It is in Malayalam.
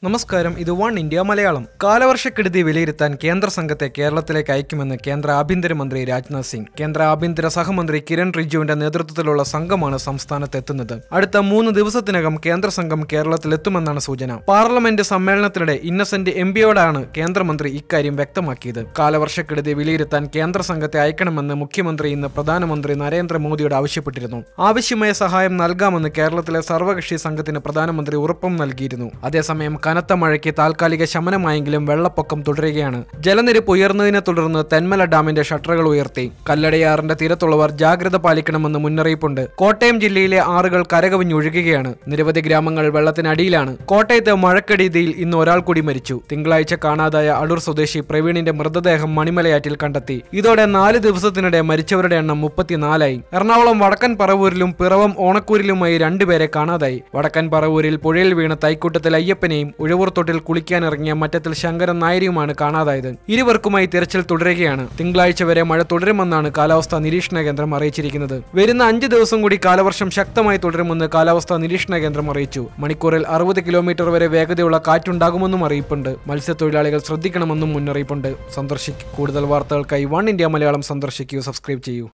നമസ്കാരം ഇത് വൺ ഇന്ത്യ മലയാളം കാലവർഷക്കെടുതി വിലയിരുത്താൻ കേന്ദ്ര സംഘത്തെ കേരളത്തിലേക്ക് അയക്കുമെന്ന് കേന്ദ്ര ആഭ്യന്തരമന്ത്രി രാജ്നാഥ് സിംഗ് കേന്ദ്ര ആഭ്യന്തര സഹമന്ത്രി കിരൺ റിജിജുവിന്റെ നേതൃത്വത്തിലുള്ള സംഘമാണ് സംസ്ഥാനത്ത് എത്തുന്നത് അടുത്ത മൂന്ന് ദിവസത്തിനകം കേന്ദ്ര സംഘം കേരളത്തിലെത്തുമെന്നാണ് സൂചന പാർലമെന്റ് സമ്മേളനത്തിനിടെ ഇന്നസെന്റ് എം പിയോടാണ് കേന്ദ്രമന്ത്രി ഇക്കാര്യം വ്യക്തമാക്കിയത് കാലവർഷക്കെടുതി വിലയിരുത്താൻ കേന്ദ്ര സംഘത്തെ അയക്കണമെന്ന് മുഖ്യമന്ത്രി ഇന്ന് പ്രധാനമന്ത്രി നരേന്ദ്രമോദിയോട് ആവശ്യപ്പെട്ടിരുന്നു ആവശ്യമായ സഹായം നൽകാമെന്ന് കേരളത്തിലെ സർവകക്ഷി സംഘത്തിന് പ്രധാനമന്ത്രി ഉറപ്പും നൽകിയിരുന്നു അതേസമയം കനത്ത മഴയ്ക്ക് താൽക്കാലിക ശമനമായെങ്കിലും വെള്ളപ്പൊക്കം തുടരുകയാണ് ജലനിരപ്പ് ഉയർന്നതിനെ തുടർന്ന് തെന്മല ഡാമിന്റെ ഷട്ടറുകൾ ഉയർത്തി കല്ലടയാറിന്റെ തീരത്തുള്ളവർ ജാഗ്രത പാലിക്കണമെന്ന് മുന്നറിയിപ്പുണ്ട് കോട്ടയം ജില്ലയിലെ ആറുകൾ കരകവിഞ്ഞൊഴുകുകയാണ് നിരവധി ഗ്രാമങ്ങൾ വെള്ളത്തിനടിയിലാണ് കോട്ടയത്തെ മഴക്കെടുതിയിൽ ഇന്ന് ഒരാൾ കൂടി മരിച്ചു തിങ്കളാഴ്ച കാണാതായ അടൂർ സ്വദേശി പ്രവീണിന്റെ മൃതദേഹം മണിമലയാറ്റിൽ കണ്ടെത്തി ഇതോടെ നാല് ദിവസത്തിനിടെ മരിച്ചവരുടെ എണ്ണം മുപ്പത്തിനാലായി എറണാകുളം വടക്കൻ പറവൂരിലും പിറവം ഓണക്കൂരിലുമായി രണ്ടുപേരെ കാണാതായി വടക്കൻ പറവൂരിൽ പുഴയിൽ വീണ തൈക്കൂട്ടത്തിൽ അയ്യപ്പനെയും ഉഴവൂർത്തോട്ടിൽ കുളിക്കാനിറങ്ങിയ മറ്റത്തിൽ ശങ്കരൻ നായരിയുമാണ് കാണാതായത് ഇരുവർക്കുമായി തിരച്ചിൽ തുടരുകയാണ് തിങ്കളാഴ്ച വരെ മഴ തുടരുമെന്നാണ് കാലാവസ്ഥാ നിരീക്ഷണ കേന്ദ്രം അറിയിച്ചിരിക്കുന്നത് വരുന്ന അഞ്ച് ദിവസം കൂടി കാലവർഷം ശക്തമായി തുടരുമെന്ന് കാലാവസ്ഥാ നിരീക്ഷണ കേന്ദ്രം അറിയിച്ചു മണിക്കൂറിൽ അറുപത് കിലോമീറ്റർ വരെ വേഗതയുള്ള കാറ്റുണ്ടാകുമെന്നും അറിയിപ്പുണ്ട് മത്സ്യത്തൊഴിലാളികൾ ശ്രദ്ധിക്കണമെന്നും മുന്നറിയിപ്പുണ്ട് സന്ദർശിക്കും കൂടുതൽ വാർത്തകൾക്കായി വൺ ഇന്ത്യ മലയാളം സന്ദർശിക്കൂ സബ്സ്ക്രൈബ് ചെയ്യൂ